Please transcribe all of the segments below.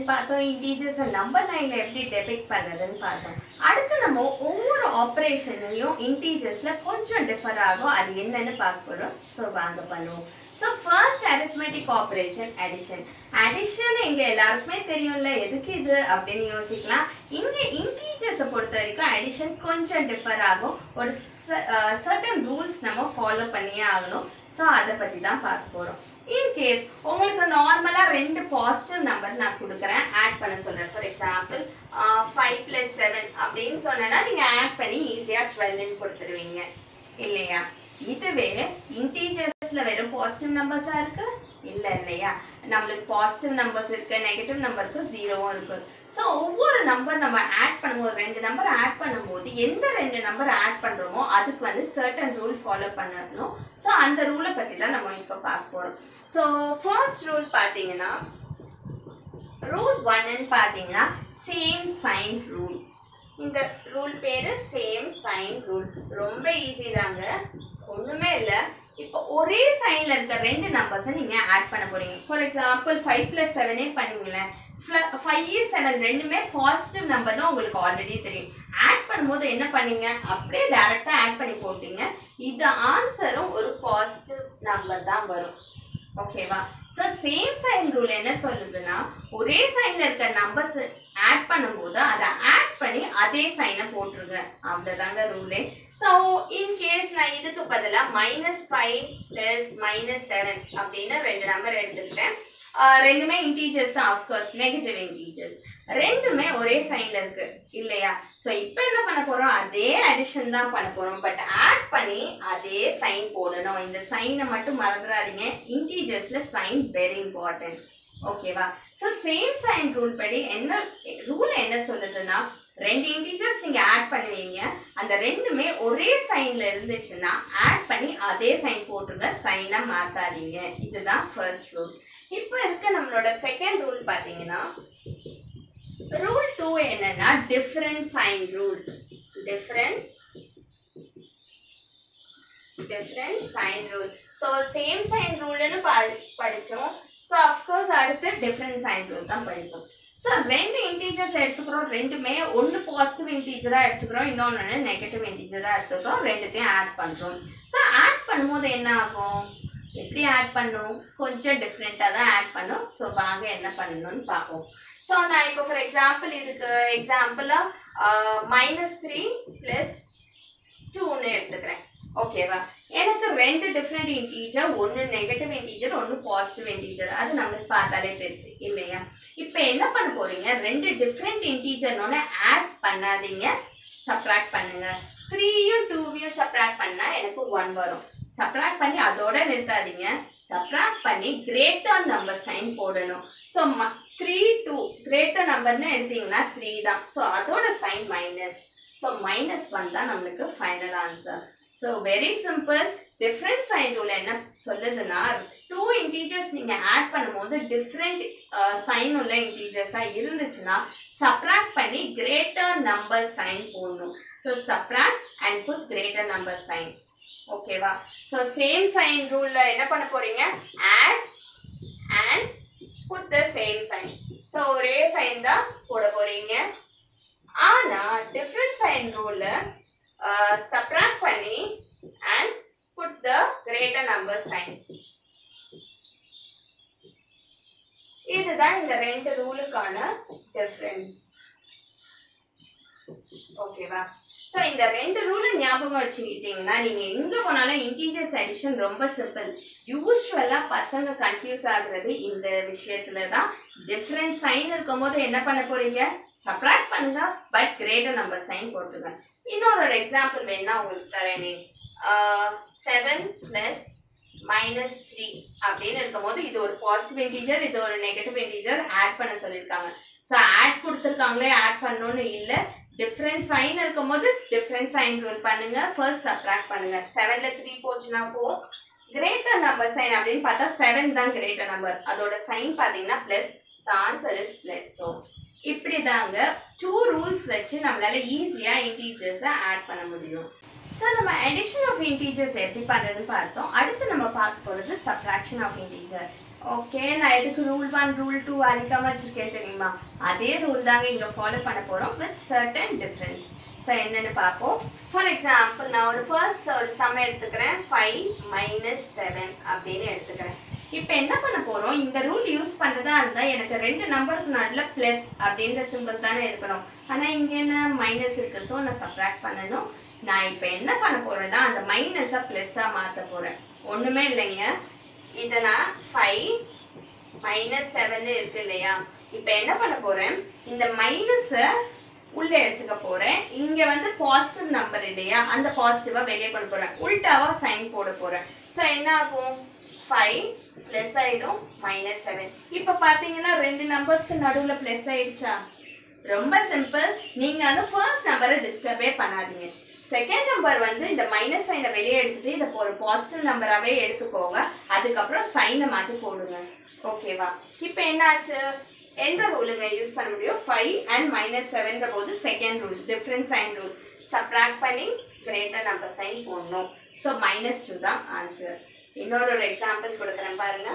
என்னன்னு பார்த்தோம் இன்டீஜர்ஸை நம்பர் லைன்ல எப்படி டெபிக் பண்றதுன்னு பார்த்தோம் அடுத்து நம்ம ஒவ்வொரு ஆப்ரேஷனையும் இன்டீஜர்ஸ்ல கொஞ்சம் டிஃபர் ஆகும் அது என்னன்னு பார்க்க போறோம் ஸோ வாங்க பண்ணுவோம் so first arithmetic operation addition addition இங்க எல்லாருக்குமே தெரியும்ல எதுக்கு இது அப்படின்னு யோசிக்கலாம் இங்க இன்டீஜர்ஸை பொறுத்த வரைக்கும் addition கொஞ்சம் டிஃபர் ஆகும் ஒரு சர்டன் ரூல்ஸ் நம்ம ஃபாலோ பண்ணியே ஆகணும் ஸோ அதை பத்தி தான் பார்க்க போறோம் இன் கேஸ் உங்களுக்கு நார்மலா ரெண்டு பாசிட்டிவ் நம்பர் நான் கொடுக்குறேன் ஆட் பண்ண சொல்றேன் for example five plus seven அப்படின்னு சொன்னேன்னா நீங்க ஆட் பண்ணி ஈஸியா டுவெல்னு கொடுத்துருவீங்க இல்லையா இதுவே இன்டீஜர்ஸ்ல வெறும் பாசிட்டிவ் நம்பர்ஸா இருக்கு இல்ல இல்லையா நம்மளுக்கு பாசிட்டிவ் நம்பர்ஸ் இருக்கு நெகட்டிவ் நம்பருக்கு ஜீரோவும் இருக்கு ஸோ ஒவ்வொரு நம்பர் நம்ம ஆட் பண்ணும்போது ரெண்டு நம்பர் ஆட் பண்ணும்போது எந்த ரெண்டு நம்பர் ஆட் பண்றோமோ அதுக்கு வந்து சர்டன் ரூல் ஃபாலோ பண்ணணும் ஸோ அந்த ரூலை பத்தி தான் நம்ம இப்போ பார்க்க போறோம் ஸோ ஃபர்ஸ்ட் ரூல் பார்த்தீங்கன்னா ரூல் ஒன்னு பார்த்தீங்கன்னா சேம் சைன் ரூல் இந்த ரூல் பேரு சேம் சைன் ரூல் ரொம்ப ஈஸி தாங்க ஒண்ணுமே இல்ல இப்போ ஒரே சைன்ல இருக்க ரெண்டு நம்பர்ஸை நீங்க ஆட் பண்ண போறீங்க ஃபார் எக்ஸாம்பிள் ஃபைவ் பிளஸ் செவனே பண்ணீங்களேன் ஃபைவ் செவன் ரெண்டுமே பாசிட்டிவ் நம்பர்னு உங்களுக்கு ஆல்ரெடி தெரியும் ஆட் பண்ணும்போது என்ன பண்ணீங்க அப்படியே டைரக்டா ஆட் பண்ணி போட்டீங்க இது ஆன்சரும் ஒரு பாசிட்டிவ் நம்பர் தான் வரும் ஓகேவா ஸோ சேம் சைன் ரூல் என்ன சொல்லுதுன்னா ஒரே சைன்ல இருக்க நம்பர்ஸ் ஆட் பண்ணும்போது அதை ஆட் பண்ணி அதே சைனை போட்டுருங்க அவ்வளோதாங்க ரூலே ஸோ இன் கேஸ் நான் இதுக்கு பதிலாக minus five plus minus seven அப்படின்னு ரெண்டு நம்பர் எடுத்துக்கிட்டேன் ஆஹ் ரெண்டுமே இன்டீஜர்ஸ் தான் ஆஃப்கோர்ஸ் நெகட்டிவ் இன்டீஜர்ஸ் ரெண்டுமே ஒரே சைன்ல இருக்கு இல்லையா ஸோ இப்போ என்ன பண்ண போறோம் அதே அடிஷன் தான் பண்ண போறோம் பட் ஆட் பண்ணி அதே சைன் போடணும் இந்த சைனை மட்டும் மறந்துடாதீங்க இன்டீஜர்ஸ்ல சைன் வெரி இம்பார்ட்டன்ட் ஓகேவா ஸோ சேம் சைன் ரூல் படி என்ன ரூல் என்ன சொல்லுதுன்னா ரெண்டு இன்டீஜர்ஸ் நீங்க ஆட் பண்ணுவீங்க அந்த ரெண்டுமே ஒரே சைன்ல இருந்துச்சுன்னா ஆட் பண்ணி அதே சைன் போட்டுருங்க சைனை மாத்தாதீங்க இதுதான் ஃபர்ஸ்ட் ரூல் இப்போ இருக்க நம்மளோட செகண்ட் ரூல் பாத்தீங்கன்னா ரூல் டூ என்னன்னா different sign rule different different sign rule so same sign ரூல்னு படிச்சோம் ஸோ அஃப்கோர்ஸ் அடுத்து டிஃபரன்ட் சைன் ரூல் தான் படிப்போம் ஸோ ரெண்டு இன்டீஜர்ஸ் எடுத்துக்கிறோம் ரெண்டுமே ஒன்று பாசிட்டிவ் இன்டீஜராக எடுத்துக்கிறோம் இன்னொன்று நெகட்டிவ் இன்டீஜராக எடுத்துக்கிறோம் ரெண்டுத்தையும் ஆட் பண்ணுறோம் ஸோ ஆட் பண்ணும்போது என்ன ஆகும் எப்படி ஆட் பண்ணும் கொஞ்சம் டிஃப்ரெண்ட்டாக தான் ஆட் பண்ணும் ஸோ வாங்க என்ன பண்ணணும்னு பார்ப்போம் ஸோ நான் இப்போ ஃபார் எக்ஸாம்பிள் இதுக்கு எக்ஸாம்பிளாக மைனஸ் த்ரீ ப்ளஸ் டூன்னு எடுத்துக்கிறேன் ஓகேவா எனக்கு ரெண்டு டிஃப்ரெண்ட் இன்டீஜர் ஒன்று நெகட்டிவ் இன்டீஜர் ஒன்று பாசிட்டிவ் இன்டீஜர் அது நம்மளுக்கு பார்த்தாலே தெரியுது இல்லையா இப்போ என்ன பண்ண போறீங்க ரெண்டு டிஃப்ரெண்ட் இன்டீஜர்னோட ஆட் பண்ணாதீங்க சப்ராக்ட் பண்ணுங்க த்ரீயும் டூவையும் சப்ராக்ட் பண்ணா எனக்கு ஒன் வரும் சப்ராக்ட் பண்ணி அதோட நிறுத்தாதீங்க சப்ராக்ட் பண்ணி கிரேட்டர் நம்பர் சைன் போடணும் ஸோ த்ரீ டூ கிரேட்டர் நம்பர்னு எடுத்தீங்கன்னா த்ரீ தான் ஸோ அதோட sign minus so minus one தான் நம்மளுக்கு final answer so very simple different sign rule என்ன சொல்லுதுன்னா டூ இன்டீஜர்ஸ் நீங்க ஆட் பண்ணும்போது டிஃப்ரெண்ட் சைன் உள்ள இன்டீஜர்ஸா இருந்துச்சுன்னா சப்ராக்ட் பண்ணி கிரேட்டர் நம்பர் சைன் போடணும் so subtract and put greater number sign ஓகேவா ஸோ சேம் சைன் ரூல்ல என்ன பண்ண போறீங்க add and put the same sign so ஒரே சைன் தான் போட போறீங்க ஆனா டிஃப்ரெண்ட் சைன் ரூல்ல சப்ராக்ட் பண்ணி and put the greater number sign இதுதான் இந்த ரெண்டு ரூலுக்கான டிஃபரன்ஸ் ஓகேவா ஸோ இந்த ரெண்டு ரூலை ஞாபகம் வச்சுக்கிட்டீங்கன்னா நீங்க எங்க போனாலும் இன்டீஜர்ஸ் அடிஷன் ரொம்ப சிம்பிள் யூஸ்வலா பசங்க கன்ஃபியூஸ் ஆகுறது இந்த விஷயத்துல தான் டிஃப்ரெண்ட் சைன் இருக்கும்போது என்ன பண்ண போறீங்க சப்ராக்ட் பண்ணுங்க பட் கிரேட்டர் நம்பர் சைன் போட்டுருங்க இன்னொரு ஒரு எக்ஸாம்பிள் வேணா உங்களுக்கு தரேனே செவன் பிளஸ் மைனஸ் த்ரீ அப்படின்னு இருக்கும்போது இது ஒரு பாசிட்டிவ் இன்டீஜர் இது ஒரு நெகட்டிவ் இன்டீஜர் ஆட் பண்ண சொல்லியிருக்காங்க ஸோ ஆட் கொடுத்துருக்காங்களே ஆட் பண்ணணும்னு இல்லை டிஃப்ரெண்ட் சைன் இருக்கும்போது டிஃப்ரெண்ட் சைன் ரூல் பண்ணுங்க ஃபர்ஸ்ட் சப்ராக்ட் பண்ணுங்க செவன்ல த்ரீ போச்சுன்னா ஃபோர் கிரேட்டர் நம்பர் சைன் அப்படின்னு பார்த்தா செவன் தான் கிரேட்டர் நம்பர் அதோட சைன் பார்த்தீங்கன்னா plus answer is plus two இப்படி தாங்க டூ ரூல்ஸ் வச்சு நம்மளால ஈஸியா இன்டீஜர்ஸை ஆட் பண்ண முடியும் ஸோ நம்ம அடிஷன் ஆஃப் இன்டீஜர்ஸ் எப்படி பண்ணுறதுன்னு பார்த்தோம் அடுத்து நம்ம பார்க்க போகிறது சப்ராக்ஷன் ஆஃப் இன்டீஜர் ஓகே நான் எதுக்கு ரூல் ஒன் ரூல் டூ அழிக்காம வச்சிருக்கேன் தெரியுமா அதே ரூல் தாங்க இங்க ஃபாலோ பண்ண போறோம் வித் சர்டன் டிஃபரன்ஸ் ஸோ என்னன்னு பார்ப்போம் ஃபார் எக்ஸாம்பிள் நான் ஒரு ஃபர்ஸ்ட் ஒரு சம் எடுத்துக்கிறேன் ஃபைவ் மைனஸ் செவன் அப்படின்னு எடுத்துக்கிறேன் இப்போ என்ன பண்ண போறோம் இந்த ரூல் யூஸ் பண்றதா இருந்தா எனக்கு ரெண்டு நம்பருக்கு நடுவில் ப்ளஸ் அப்படின்ற சிம்பிள் தானே இருக்கணும் ஆனா இங்க என்ன மைனஸ் இருக்கு ஸோ நான் சப்ராக்ட் பண்ணணும் நான் இப்போ என்ன பண்ண போறேன்னா அந்த மைனஸை ப்ளஸ்ஸா மாத்த போறேன் ஒண்ணுமே இல்லைங்க இதை நான் ஃபைவ் மைனஸ் செவன் இருக்கு இல்லையா இப்போ என்ன பண்ண போறேன் இந்த மைனஸை உள்ள எடுத்துக்க போறேன் இங்க வந்து பாசிட்டிவ் நம்பர் இல்லையா அந்த பாசிட்டிவா வெளியே கொண்டு போறேன் உல்டாவா சைன் போட போறேன் ஸோ என்ன ஆகும் ஃபைவ் ப்ளஸ் ஆயிடும் மைனஸ் செவன் இப்போ பார்த்தீங்கன்னா ரெண்டு நம்பர்ஸ்க்கு நடுவில் ப்ளஸ் ஆயிடுச்சா ரொம்ப சிம்பிள் நீங்க அந்த ஃபர்ஸ்ட் நம்பரை டிஸ்டர்பே பண்ணாதீங்க செகண்ட் நம்பர் வந்து இந்த மைனஸ் சைனை வெளியே எடுத்துட்டு இதை ஒரு பாசிட்டிவ் நம்பராகவே எடுத்துக்கோங்க அதுக்கப்புறம் சைனை மாற்றி போடுங்க ஓகேவா இப்போ என்னாச்சு எந்த ரூலுங்க யூஸ் பண்ண முடியும் ஃபைவ் அண்ட் மைனஸ் செவன்ற போது second rule different sign rule subtract பண்ணி கிரேட்டர் நம்பர் சைன் போடணும் ஸோ மைனஸ் டூ தான் ஆன்சர் இன்னொரு ஒரு எக்ஸாம்பிள் கொடுக்குறேன் பாருங்க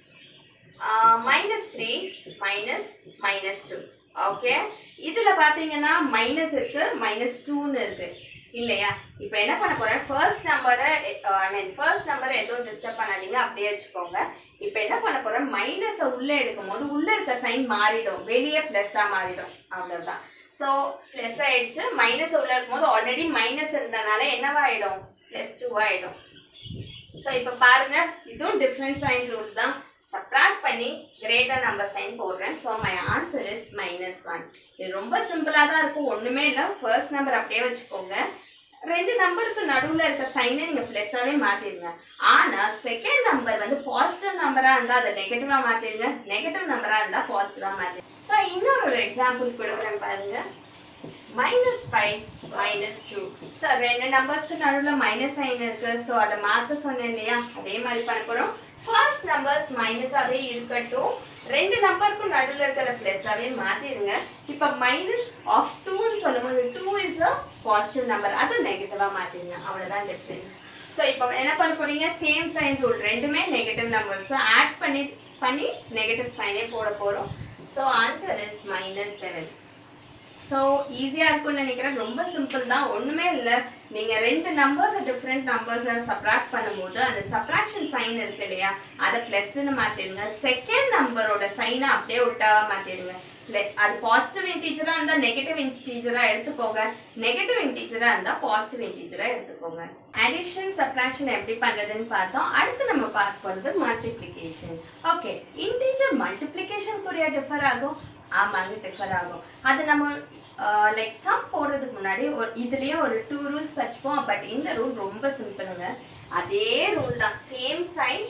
minus three minus minus two okay இதுல பாத்தீங்கன்னா மைனஸ் இருக்கு மைனஸ் டூன்னு இருக்கு இல்லையா இப்போ என்ன பண்ண போறேன் ஃபர்ஸ்ட் நம்பரை ஐ மீன் ஃபர்ஸ்ட் நம்பரை எதுவும் டிஸ்டர்ப் பண்ணாதீங்க அப்படியே வச்சுக்கோங்க இப்போ என்ன பண்ண போறேன் மைனஸை உள்ள எடுக்கும் போது உள்ள இருக்க சைன் மாறிடும் வெளியே பிளஸ்ஸா மாறிடும் அவ்வளவுதான் ஸோ ப்ளஸ் ஆயிடுச்சு மைனஸ் உள்ள இருக்கும்போது ஆல்ரெடி மைனஸ் இருந்தனால என்னவாயிடும் ப்ளஸ் டூ ஆயிடும் ஸோ இப்போ பாருங்க இதுவும் டிஃப்ரெண்ட் சைன் ரூல் தான் சப்ராக்ட் பண்ணி கிரேட்டர் நம்பர் சைன் போடுறேன் so my answer is minus one இது ரொம்ப சிம்பிளாக தான் இருக்கும் ஒன்றுமே இல்லை ஃபர்ஸ்ட் நம்பர் அப்படியே வச்சுக்கோங்க ரெண்டு நம்பருக்கு நடுவில் இருக்க சைனை நீங்கள் ப்ளஸ்ஸாகவே மாற்றிடுங்க ஆனால் செகண்ட் நம்பர் வந்து பாசிட்டிவ் நம்பராக இருந்தால் அதை நெகட்டிவாக மாற்றிடுங்க நெகட்டிவ் நம்பராக இருந்தால் பாசிட்டிவாக மாற்றிடுங்க ஸோ இன்னொரு ஒரு எக்ஸாம்பிள் கொடுக்குறேன் பாருங்க minus five minus two so ரெண்டு நம்பர்ஸ்க்கு நடுவில் மைனஸ் சைன் இருக்கு ஸோ அதை மாற்ற சொன்னேன் இல்லையா அதே மாதிரி பண்ண போகிறோம் ஃபர்ஸ்ட் நம்பர்ஸ் மைனஸாகவே இருக்கட்டும் ரெண்டு நம்பருக்கும் நடுவில் இருக்கிற ப்ளஸ்ஸாகவே மாற்றிடுங்க இப்போ மைனஸ் ஆஃப் டூன்னு சொல்லும்போது two is a positive number அது நெகட்டிவாக மாற்றிடுங்க அவ்வளோதான் டிஃப்ரென்ஸ் ஸோ இப்போ என்ன பண்ண போறீங்க சேம் சைன் ரூல் ரெண்டுமே நெகட்டிவ் நம்பர்ஸ் ஸோ ஆட் பண்ணி பண்ணி நெகட்டிவ் சைனே போட போகிறோம் so answer is minus seven so ஈஸியாக இருக்கும்னு நினைக்கிறேன் ரொம்ப சிம்பிள் தான் ஒன்றுமே இல்லை நீங்கள் ரெண்டு நம்பர்ஸ் டிஃப்ரெண்ட் நம்பர்ஸை சப்ராக்ட் பண்ணும்போது அந்த சப்ராக்ஷன் சைன் இருக்கு இல்லையா அதை ப்ளஸ்ன்னு மாற்றிடுங்க செகண்ட் நம்பரோட சைனை அப்படியே விட்டாவா மாற்றிடுங்க அது பாசிட்டிவ் இன்டீஜராக இருந்தால் நெகட்டிவ் இன்டீஜராக எடுத்துக்கோங்க நெகட்டிவ் இன்டீஜராக இருந்தால் பாசிட்டிவ் இன்டீஜராக எடுத்துக்கோங்க அடிஷன் சப்ராக்ஷன் எப்படி பண்ணுறதுன்னு பார்த்தோம் அடுத்து நம்ம பார்க்க போகிறது மல்டிப்ளிகேஷன் ஓகே இன்டீஜர் மல்டிப்ளிகேஷனுக்குரிய டிஃபர் ஆகும் ஆமாங்க டிஃபர் ஆகும் அது நம்ம லைக் சம் போடுறதுக்கு முன்னாடி ஒரு இதுலயே ஒரு டூ ரூல்ஸ் வச்சுப்போம் பட் இந்த ரூல் ரொம்ப சிம்பிளுங்க அதே ரூல் தான் சேம் சைன்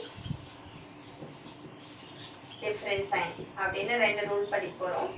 டிஃப்ரெண்ட் சைன் அப்படின்னு ரெண்டு ரூல் படிக்க போறோம்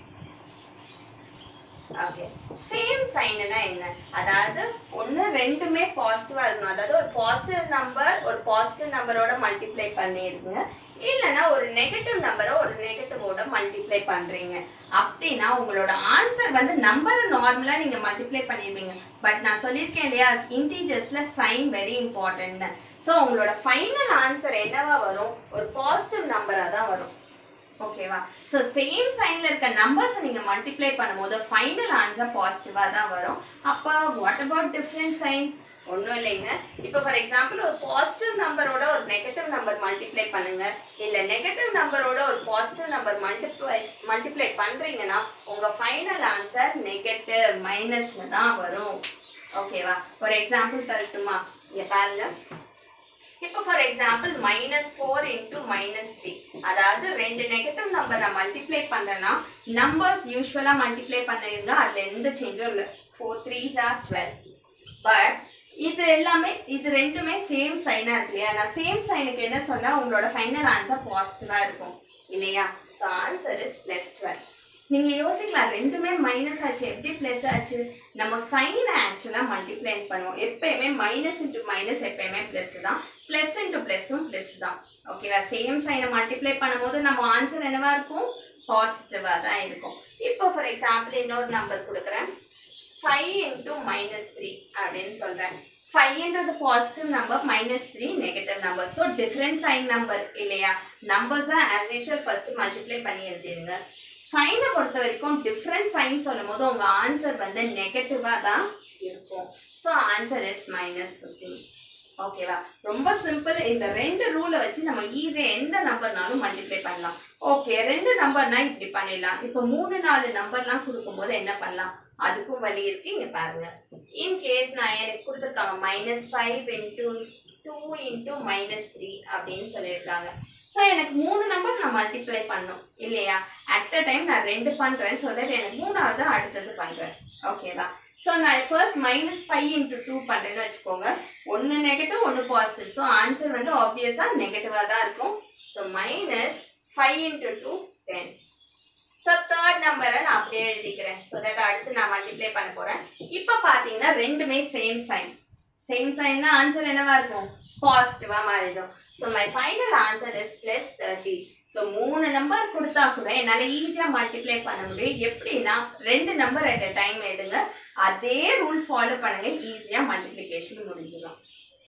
ஓகே சேம் சைன்னா என்ன அதாவது ஒன்று ரெண்டுமே பாசிட்டிவா இருக்கணும் அதாவது ஒரு பாசிட்டிவ் நம்பர் ஒரு பாசிட்டிவ் நம்பரோட மல்டிப்ளை பண்ணிருக்குங்க இல்லைன்னா ஒரு நெகட்டிவ் நம்பரை ஒரு நெகட்டிவோட மல்டிப்ளை பண்றீங்க அப்படின்னா உங்களோட ஆன்சர் வந்து நம்பரை நார்மலா நீங்க மல்டிப்ளை பண்ணிருப்பீங்க பட் நான் சொல்லியிருக்கேன் இல்லையா இன்டீஜர்ஸ்ல சைன் வெரி இம்பார்ட்டன்ட் ஸோ உங்களோட ஃபைனல் ஆன்சர் என்னவா வரும் ஒரு பாசிட்டிவ் நம்பரா தான் வரும் ஓகேவா ஸோ சேம் சைன்ல இருக்க நம்பர்ஸை நீங்க மல்டிப்ளை பண்ணும்போது ஃபைனல் ஆன்சர் பாசிட்டிவா தான் வரும் அப்போ வாட் அபவுட் டிஃப்ரெண்ட் சைன் ஒன்றும் இல்லைங்க இப்போ ஃபார் எக்ஸாம்பிள் ஒரு பாசிட்டிவ் நம்பரோட ஒரு நெகட்டிவ் நம்பர் மல்டிப்ளை பண்ணுங்க இல்ல நெகட்டிவ் நம்பரோட ஒரு பாசிட்டிவ் நம்பர் மல்டிப்ளை மல்டிப்ளை பண்றீங்கன்னா உங்க ஃபைனல் ஆன்சர் நெகட்டிவ் மைனஸ்ல தான் வரும் ஓகேவா ஒரு எக்ஸாம்பிள் தரட்டுமா இங்க பாருங்க இப்போ for example minus four into minus three அதாவது ரெண்டு நெகட்டிவ் நம்பர் நான் மல்டிப்ளை பண்றேன்னா நம்பர்ஸ் யூஸ்வலாக மல்டிப்ளை பண்ணிருந்தா அதுல எந்த சேஞ்சும் இல்லை four threes are twelve but இது எல்லாமே இது ரெண்டுமே சேம் சைனா இருக்கு இல்லையா நான் சேம் சைனுக்கு என்ன சொன்னா உங்களோட ஃபைனல் ஆன்சர் பாசிட்டிவா இருக்கும் இல்லையா so answer is plus twelve நீங்க யோசிக்கலாம் ரெண்டுமே மைனஸ் ஆச்சு எப்படி பிளஸ் ஆச்சு நம்ம சைனை ஆக்சுவலா மல்டிப்ளை பண்ணுவோம் எப்பயுமே மைனஸ் இன்ட்டு மைனஸ் எப்பயுமே பிளஸ் தான் பிளஸ் இன்ட்டு பிளஸும் பிளஸ் தான் ஓகேவா சேம் சைனை மல்டிப்ளை பண்ணும்போது நம்ம ஆன்சர் என்னவா இருக்கும் பாசிட்டிவா தான் இருக்கும் இப்போ ஃபார் எக்ஸாம்பிள் இன்னொரு நம்பர் கொடுக்குறேன் ஃபைவ் இன்டூ மைனஸ் த்ரீ அப்படின்னு சொல்றேன் ஃபைவ்ன்றது positive number minus three negative number so different sign number இல்லையா நம்பர்ஸை ஆஸ் யூஷுவல் ஃபர்ஸ்ட் மல்டிப்ளை பண்ணி எழுதிருங்க சைனை பொறுத்த வரைக்கும் டிஃப்ரெண்ட் சைன் சொல்லும் போது உங்க ஆன்சர் வந்து நெகட்டிவா தான் இருக்கும் so answer is minus fifteen ஓகேவா ரொம்ப சிம்பிள் இந்த ரெண்டு ரூலை வச்சு நம்ம ஈஸியாக எந்த நம்பர்னாலும் மல்டிப்ளை பண்ணலாம் ஓகே ரெண்டு நம்பர்னா இப்படி பண்ணிடலாம் இப்போ மூணு நாலு நம்பர்லாம் கொடுக்கும்போது என்ன பண்ணலாம் அதுக்கும் வழி இருக்கு இங்க பாருங்க இன் கேஸ் நான் எனக்கு கொடுத்துருக்காங்க minus five into two into minus three அப்படின்னு சொல்லியிருக்காங்க ஸோ எனக்கு மூணு நம்பர் நான் மல்டிப்ளை பண்ணும் இல்லையா அட் அ டைம் நான் ரெண்டு பண்ணுறேன் ஸோ தட் எனக்கு மூணாவது அடுத்தது பண்ணுறேன் ஓகேவா ஸோ நான் first minus five into two பண்ணுறேன்னு வச்சுக்கோங்க ஒன்று நெகட்டிவ் ஒன்று பாசிட்டிவ் ஸோ ஆன்சர் வந்து ஆப்வியஸாக நெகட்டிவாக தான் இருக்கும் so minus five into two ten so third நம்பரை நான் அப்படியே எழுதிக்கிறேன் ஸோ தட் அடுத்து நான் மல்டிப்ளை பண்ண போகிறேன் இப்போ பார்த்தீங்கன்னா ரெண்டுமே சேம் சைன் சேம் சைன்னா ஆன்சர் என்னவா இருக்கும் பாசிட்டிவாக மாறிடும் so my final answer is plus thirty so மூணு நம்பர் கொடுத்தா கூட என்னால் ஈஸியாக மல்டிப்ளை பண்ண முடியும் எப்படின்னா ரெண்டு நம்பர் அட் டைம் எடுங்க அதே ரூல் ஃபாலோ பண்ணுங்க ஈஸியாக மல்டிப்ளிகேஷன் முடிஞ்சிடும்